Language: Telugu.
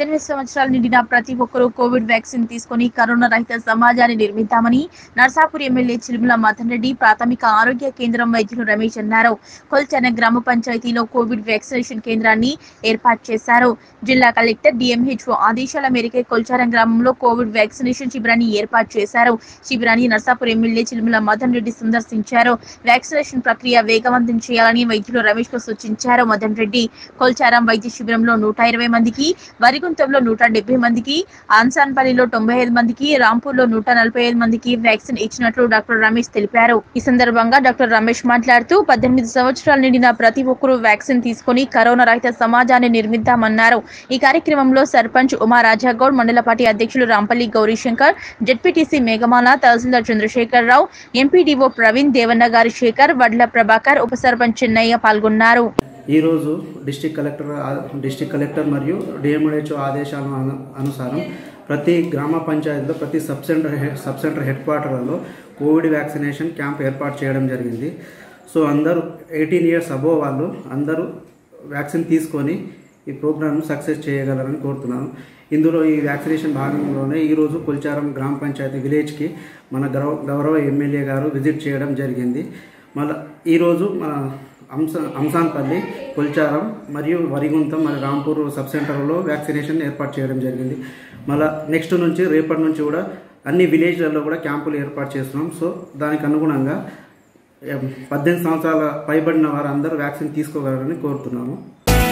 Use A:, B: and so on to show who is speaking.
A: పద్దెనిమిది సంవత్సరాలు నిండిన ప్రతి ఒక్కరూ కోవిడ్ వ్యాక్సిన్ తీసుకుని కరోనా రహిత సమాజాన్ని నిర్మిద్దామని నర్సాపూర్ ఎమ్మెల్యే చిలుముల మదన్ రెడ్డి ప్రాథమిక ఆరోగ్య కేంద్రం వైద్యులు రమేష్ అన్నారు కొల్చన గ్రామ పంచాయతీలో కోవిడ్ వ్యాక్సినేషన్ కేంద్రాన్ని ఏర్పాటు చేశారు జిల్లా కలెక్టర్ డిఎంహెచ్ఓ ఆదేశాల మేరకే కొల్చారం గ్రామంలో కోవిడ్ వ్యాక్సినేషన్ శిబిరాన్ని ఏర్పాటు చేశారు శిబిరాన్ని నర్సాపూర్ ఎమ్మెల్యే చిలుముల మదన్ రెడ్డి సందర్శించారు వ్యాక్సినేషన్ ప్రక్రియ వేగవంతం చేయాలని వైద్యులు రమేష్ కు సూచించారు మదన్ రెడ్డి కొల్చారం వైద్య శిబిరంలో నూట ఇరవై మందికి వరిగుంతంలో నూట డెబ్బై మందికి ఆన్సాన్పల్లిలో తొంభై ఐదు మందికి రాంపూర్లో నూట నలభై ఐదు మందికి వ్యాక్సిన్ ఇచ్చినట్లు డాక్టర్ రమేష్ తెలిపారు ఈ సందర్భంగా డాక్టర్ రమేష్ మాట్లాడుతూ పద్దెనిమిది సంవత్సరాలు నిండిన ప్రతి ఒక్కరూ వ్యాక్సిన్ తీసుకుని కరోనా రహిత సమాజాన్ని నిర్మిద్దామన్నారు ఈ కార్యక్రమంలో సర్పంచ్ ఉమా రాజాగౌడ్ మండల పార్టీ అధ్యక్షులు రాంపల్లి గౌరీశంకర్ జెడ్పీటీసీ మేఘమాల తహసీల్దార్ చంద్రశేఖర్ రావు ఎంపీడీఓ ప్రవీణ్ దేవన్న గారి శేఖర్ వడ్ల ప్రభాకర్ ఉప సర్పంచ్ చెన్నయ్య పాల్గొన్నారు
B: ఈరోజు డిస్టిక్ కలెక్టర్ డిస్టిక్ కలెక్టర్ మరియు డిఎంహెచ్ఓ ఆదేశాల అను- అనుసారం ప్రతి గ్రామ పంచాయతీలో ప్రతి sub centre head sub centre head క్వార్టర్లలో కోవిడ్ వ్యాక్సినేషన్ క్యాంప్ ఏర్పాటు చేయడం జరిగింది సో అందరూ ఎయిటీన్ ఇయర్స్ అబోవ్ వాళ్ళు అందరూ వ్యాక్సిన్ తీసుకొని ఈ ప్రోగ్రామ్ సక్సెస్ చేయగలరని కోరుతున్నాను ఇందులో ఈ వ్యాక్సినేషన్ భాగంలోనే ఈరోజు కొల్చారం గ్రామ పంచాయతీ విలేజ్కి మన గౌరవ గౌరవ ఎమ్మెల్యే గారు విజిట్ చేయడం జరిగింది మళ్ళీ ఈరోజు మన అంశ అంశాన్పల్లి కొల్చారం మరియు వరిగుంతం మరియు రాంపూర్ సబ్ సెంటర్లో వ్యాక్సినేషన్ ఏర్పాటు చేయడం జరిగింది మళ్ళీ నెక్స్ట్ నుంచి రేపటి నుంచి కూడా అన్ని విలేజ్లలో కూడా క్యాంపులు ఏర్పాటు చేస్తున్నాం సో దానికి అనుగుణంగా ఎం, పద్దెనిమిది సంవత్సరాల పైబడిన వారందరూ వ్యాక్సిన్ తీసుకోగలరని కోరుతున్నాము